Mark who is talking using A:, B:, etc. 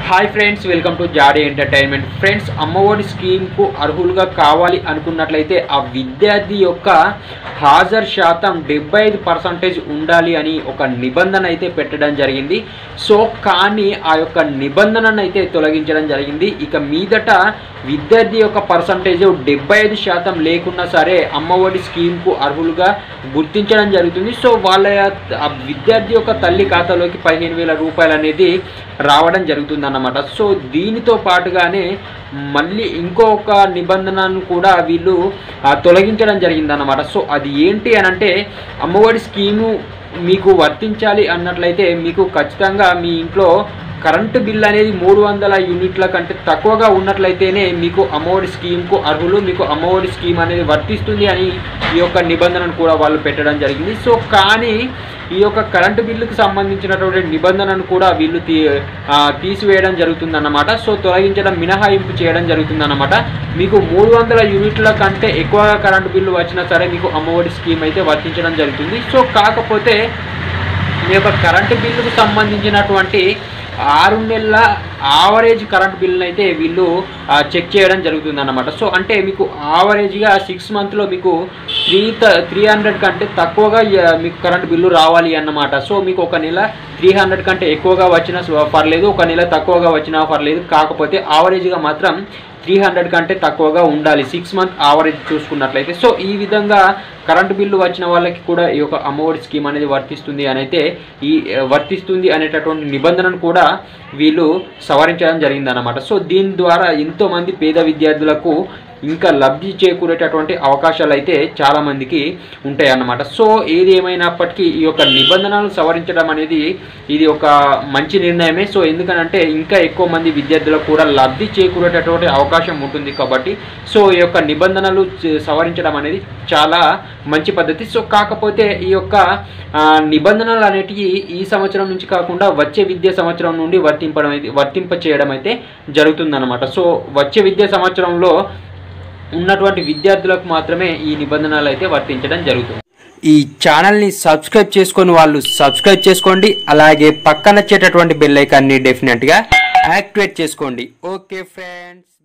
A: hi friends welcome to జాడీ entertainment friends Amma Vodi స్కీమ్కు అర్హులుగా కావాలి అనుకున్నట్లయితే ఆ విద్యార్థి యొక్క హాజరు శాతం డెబ్బై ఐదు పర్సంటేజ్ ఉండాలి అని ఒక నిబంధన అయితే పెట్టడం జరిగింది సో కానీ ఆ యొక్క నిబంధనను అయితే తొలగించడం జరిగింది ఇక మీదట విద్యార్థి యొక్క పర్సంటేజ్ డెబ్బై ఐదు శాతం లేకున్నా సరే అమ్మఒడి స్కీమ్కు అర్హులుగా గుర్తించడం జరుగుతుంది సో వాళ్ళ ఆ విద్యార్థి యొక్క తల్లి ఖాతాలోకి పదిహేను వేల రూపాయలు అనేది రావడం జరుగుతుందన్నమాట సో దీనితో పాటుగానే మళ్ళీ ఇంకొక నిబంధనను కూడా వీళ్ళు ఆ, తొలగించడం జరిగిందన్నమాట సో అది ఏంటి అని అంటే అమ్మఒడి స్కీము మీకు వర్తించాలి అన్నట్లయితే మీకు ఖచ్చితంగా మీ ఇంట్లో కరెంటు బిల్ అనేది మూడు వందల యూనిట్ల కంటే తక్కువగా ఉన్నట్లయితేనే మీకు అమ్మఒడి స్కీమ్కు అర్హులు మీకు అమ్మఒడి స్కీమ్ అనేది వర్తిస్తుంది అని ఈ యొక్క నిబంధనను కూడా వాళ్ళు పెట్టడం జరిగింది సో కానీ ఈ యొక్క కరెంటు బిల్లుకు సంబంధించినటువంటి నిబంధనను కూడా వీళ్ళు తీ ఆ, తీసివేయడం జరుగుతుందన్నమాట సో తొలగించడం మినహాయింపు చేయడం జరుగుతుందన్నమాట మీకు మూడు వందల యూనిట్ల కంటే ఎక్కువగా కరెంటు బిల్లు వచ్చినా సరే మీకు అమ్మఒడి స్కీమ్ అయితే వర్తించడం జరుగుతుంది సో కాకపోతే మీ యొక్క కరెంటు బిల్లుకు సంబంధించినటువంటి ఆరు నెలల ఆవరేజ్ కరెంట్ బిల్లుని అయితే వీళ్ళు ఆ, చెక్ చేయడం జరుగుతుంది అన్నమాట సో అంటే మీకు ఆవరేజ్గా సిక్స్ మంత్లో మీకు త్రీ త్రీ హండ్రెడ్ కంటే తక్కువగా ఆ, మీకు కరెంట్ బిల్లు రావాలి అన్నమాట సో మీకు ఒక నెల త్రీ హండ్రెడ్ కంటే ఎక్కువగా వచ్చినా స- పర్లేదు ఒక నెల తక్కువగా వచ్చినా పర్లేదు కాకపోతే ఆవరేజ్గా మాత్రం త్రీ హండ్రెడ్ కంటే తక్కువగా ఉండాలి సిక్స్ మంత్ ఆవరేజ్ చూసుకున్నట్లయితే సో ఈ విధంగా కరెంటు బిల్లు వచ్చిన వాళ్ళకి కూడా ఈ యొక్క అమ్మఒడి స్కీమ్ అనేది వర్తిస్తుంది అని అయితే ఈ ఆ, వర్తిస్తుంది అనేటటువంటి నిబంధనను కూడా వీళ్ళు సవరించడం జరిగిందన్నమాట సో దీని ద్వారా ఎంతోమంది పేద విద్యార్థులకు ఇంకా లబ్ధి చేకూరేటటువంటి అవకాశాలు అయితే చాలామందికి ఉంటాయి అన్నమాట సో ఏది ఏమైనప్పటికీ ఈ యొక్క నిబంధనలు సవరించడం అనేది ఇది ఒక మంచి నిర్ణయమే సో ఎందుకనంటే ఇంకా ఎక్కువ మంది విద్యార్థులకు కూడా లబ్ధి చేకూరేటటువంటి అవకాశం ఉంటుంది కాబట్టి సో ఈ యొక్క నిబంధనలు చ- సవరించడం అనేది చాలా మంచి పద్ధతి సో కాకపోతే ఈ యొక్క ఆ, నిబంధనలు అనేటివి ఈ సంవత్సరం నుంచి కాకుండా వచ్చే విద్యా సంవత్సరం నుండి వర్తింపడం అయితే వర్తింప చేయడం అయితే జరుగుతుందన్నమాట సో వచ్చే విద్యా సంవత్సరంలో ఉన్నటువంటి విద్యార్థులకు మాత్రమే ఈ నిబంధనలు అయితే వర్తించడం జరుగుతుంది ఈ ఛానల్ని సబ్స్క్రైబ్ చేసుకొని వాళ్ళు సబ్స్క్రైబ్ చేసుకోండి అలాగే పక్కన వచ్చేటటువంటి బెల్ ఐకాన్ని డెఫినెట్గా యాక్టివేట్ చేసుకోండి ఓకే ఫ్రెండ్స్